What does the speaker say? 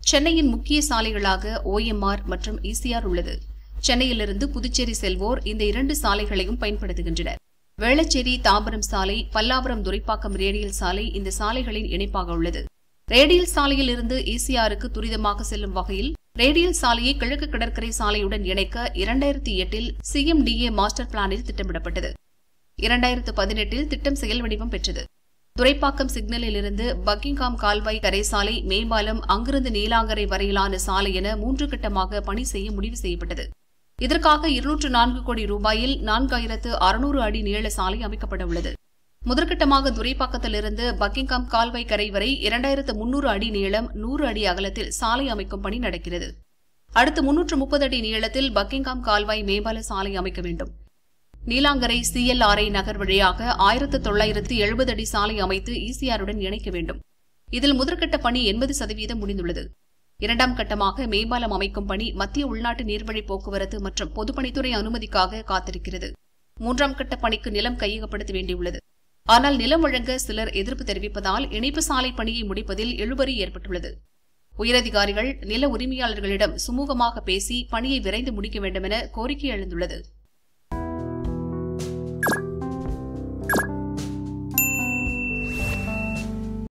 சென்னையின் முக்கிய சாலைகளாக ஓஎம்ஆர் மற்றும் இசிஆர் உள்ளது சென்னையிலிருந்து புதுச்சேரி செல்வோர் இந்த இரண்டு சாலைகளையும் பயன்படுத்துகின்றனர் வேளச்சேரி தாம்பரம் சாலை பல்லாவரம் துரைப்பாக்கம் ரேடியல் சாலை இந்த சாலைகளின் இணைப்பாக உள்ளது ரேடியல் சாலையில் இருந்து ஈசிஆருக்கு துரிதமாக செல்லும் வகையில் ரேடியல் சாலையை கிழக்கு கடற்கரை சாலையுடன் இணைக்க இரண்டாயிரத்தி எட்டில் சிஎம்டிஏ மாஸ்டர் பிளானில் திட்டமிடப்பட்டது இரண்டாயிரத்து பதினெட்டில் திட்டம் செயல் வடிவம் பெற்றது துரைப்பாக்கம் சிக்னலில் இருந்து பக்கிங்காம் கால்வாய் கரை சாலை மேம்பாலம் அங்கிருந்து நீலாங்கரை வரையிலான சாலை என மூன்று கட்டமாக பணி செய்ய முடிவு செய்யப்பட்டது இதற்காக இருநூற்று நான்கு கோடி ரூபாயில் நான்காயிரத்து அறுநூறு அடி நீள சாலை அமைக்கப்பட உள்ளது முதற்கட்டமாக துரைப்பாக்கத்திலிருந்து பக்கிங்காம் கால்வாய் கரை வரை இரண்டாயிரத்து முன்னூறு அடி நீளம் நூறு அடி அகலத்தில் சாலை அமைக்கும் பணி நடக்கிறது அடுத்து முன்னூற்று முப்பது அடி நீளத்தில் பக்கிங்காம் கால்வாய் மேம்பால சாலை அமைக்க வேண்டும் நீலாங்கரை சிஎல்ஆர்ஐ நகர் வழியாக ஆயிரத்து தொள்ளாயிரத்து எழுபது அடி சாலை அமைத்து ஈசிஆருடன் இணைக்க வேண்டும் இதில் முதற்கட்ட பணி எண்பது சதவீதம் முடிந்துள்ளது இரண்டாம் கட்டமாக மேம்பாலம் அமைக்கும் பணி மத்திய உள்நாட்டு நீர்வழி போக்குவரத்து மற்றும் பொதுப்பணித்துறை அனுமதிக்காக காத்திருக்கிறது மூன்றாம் கட்ட பணிக்கு நிலம் கையகப்படுத்த வேண்டியுள்ளது ஆனால் நிலம் வழங்க சிலர் எதிர்ப்பு தெரிவிப்பதால் இணைப்பு சாலை பணியை முடிப்பதில் இழுபறி ஏற்பட்டுள்ளது உயரதிகாரிகள் நில உரிமையாளர்களிடம் சுமூகமாக பேசி பணியை விரைந்து முடிக்க வேண்டுமென கோரிக்கை எழுந்துள்ளது